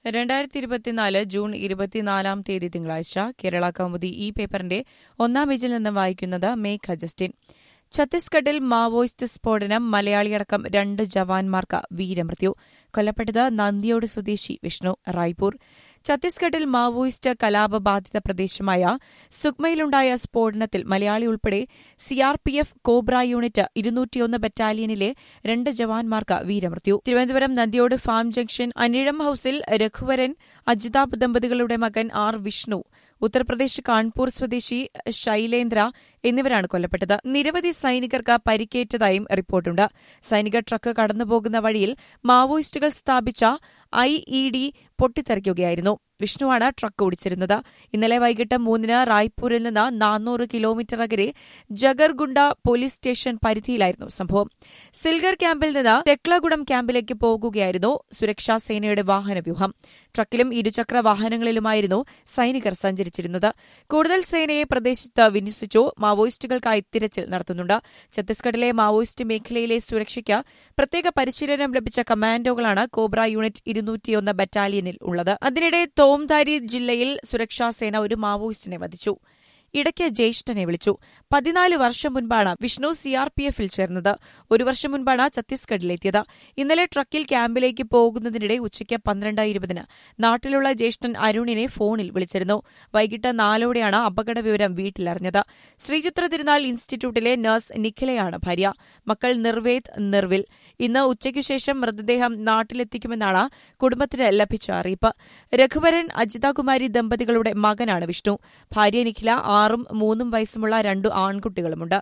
രണ്ടായിരത്തി ഇരുപത്തിനാല് ജൂൺ ഇരുപത്തിനാലാം തീയതി തിങ്കളാഴ്ച കേരള കൗമുദി ഈ പേപ്പറിന്റെ ഒന്നാം പേജിൽ നിന്ന് വായിക്കുന്നത് മേഘ ജസ്റ്റിൻ ഛത്തീസ്ഗഡിൽ മാവോയിസ്റ്റ് സ്ഫോടനം മലയാളിയടക്കം രണ്ട് ജവാന്മാർക്ക് വീരമൃത്യു കൊല്ലപ്പെട്ടത് നന്ദിയോട് സ്വദേശി വിഷ്ണു റായ്പൂർ ഛത്തീസ്ഗഡിൽ മാവോയിസ്റ്റ് കലാപബാധിത പ്രദേശമായ സുക്മയിലുണ്ടായ സ്ഫോടനത്തിൽ മലയാളി ഉൾപ്പെടെ സിആർപിഎഫ് കോബ്ര യൂണിറ്റ് ഇരുന്നൂറ്റിയൊന്ന് ബറ്റാലിയനിലെ രണ്ട് ജവാന്മാർക്ക് വീരമൃത്യു തിരുവനന്തപുരം നന്ദിയോട് ഫാം ജംഗ്ഷൻ അനിഴം ഹൌസിൽ രഘുവരൻ അജിതാബ് ദമ്പതികളുടെ മകൻ ആർ വിഷ്ണു ഉത്തർപ്രദേശ് കാൺപൂർ സ്വദേശി ശൈലേന്ദ്ര എന്നിവരാണ് കൊല്ലപ്പെട്ടത് നിരവധി സൈനികർക്ക് പരിക്കേറ്റതായും റിപ്പോർട്ടുണ്ട് സൈനിക ട്രക്ക് കടന്നുപോകുന്ന വഴിയിൽ മാവോയിസ്റ്റുകൾ സ്ഥാപിച്ച ഐ ഇ ഡി പൊട്ടിത്തെറിക്കുകയായിരുന്നു വിഷ്ണുവാണ് ട്രക്ക് ഓടിച്ചിരുന്നത് ഇന്നലെ വൈകിട്ട് മൂന്നിന് റായ്പൂരിൽ നിന്ന് നാനൂറ് കിലോമീറ്റർ അകലെ ജഗർഗുണ്ട പോലീസ് സ്റ്റേഷൻ പരിധിയിലായിരുന്നു സംഭവം സിൽഗർ ക്യാമ്പിൽ നിന്ന് തെക്ലഗുഡം ക്യാമ്പിലേക്ക് പോകുകയായിരുന്നു സുരക്ഷാ സേനയുടെ വാഹനവ്യൂഹം ട്രക്കിലും ഇരുചക്ര വാഹനങ്ങളിലുമായിരുന്നു സൈനികർ സഞ്ചരിച്ചിരുന്നത് കൂടുതൽ സേനയെ പ്രദേശത്ത് വിന്യസിച്ചു മാവോയിസ്റ്റുകൾക്കായി തിരച്ചിൽ നടത്തുന്നുണ്ട് ഛത്തീസ്ഗഡിലെ മാവോയിസ്റ്റ് മേഖലയിലെ സുരക്ഷയ്ക്ക് പ്രത്യേക പരിശീലനം ലഭിച്ച കമാൻഡോകളാണ് കോബ്ര യൂണിറ്റ് ഇരുന്നൂറ്റിയൊന്ന് ബറ്റാലിയനിൽ ഉള്ളത് അതിനിടെ തോംധാരി ജില്ലയിൽ സുരക്ഷാസേന ഒരു മാവോയിസ്റ്റിനെ വധിച്ചു ഇടയ്ക്ക് ജ്യേഷ്ഠനെ വിളിച്ചു പതിനാല് വർഷം മുൻപാണ് വിഷ്ണു സിആർപിഎഫിൽ ചേർന്നത് ഒരു വർഷം മുൻപാണ് ഛത്തീസ്ഗഡിലെത്തിയത് ഇന്നലെ ട്രക്കിൽ ക്യാമ്പിലേക്ക് പോകുന്നതിനിടെ ഉച്ചയ്ക്ക് പന്ത്രണ്ട് ഇരുപതിന് നാട്ടിലുള്ള ജ്യേഷ്ഠൻ അരുണിനെ ഫോണിൽ വിളിച്ചിരുന്നു വൈകിട്ട് നാലോടെയാണ് അപകട വിവരം വീട്ടിലറിഞ്ഞത് ശ്രീചിത്ര തിരുനാൾ ഇൻസ്റ്റിറ്റ്യൂട്ടിലെ നഴ്സ് നിഖിലയാണ് ഭാര്യ മക്കൾ നിർവേദ് നിർവിൽ ഇന്ന് ഉച്ചയ്ക്കു ശേഷം മൃതദേഹം നാട്ടിലെത്തിക്കുമെന്നാണ് കുടുംബത്തിന് ലഭിച്ച അറിയിപ്പ് രഘുവരൻ അജിതാകുമാരി ദമ്പതികളുടെ മകനാണ് വിഷ്ണു ഭാര്യ നിഖില ആറും മൂന്നും വയസ്സുമുള്ള രണ്ടു ആൺകുട്ടികളുമുണ്ട്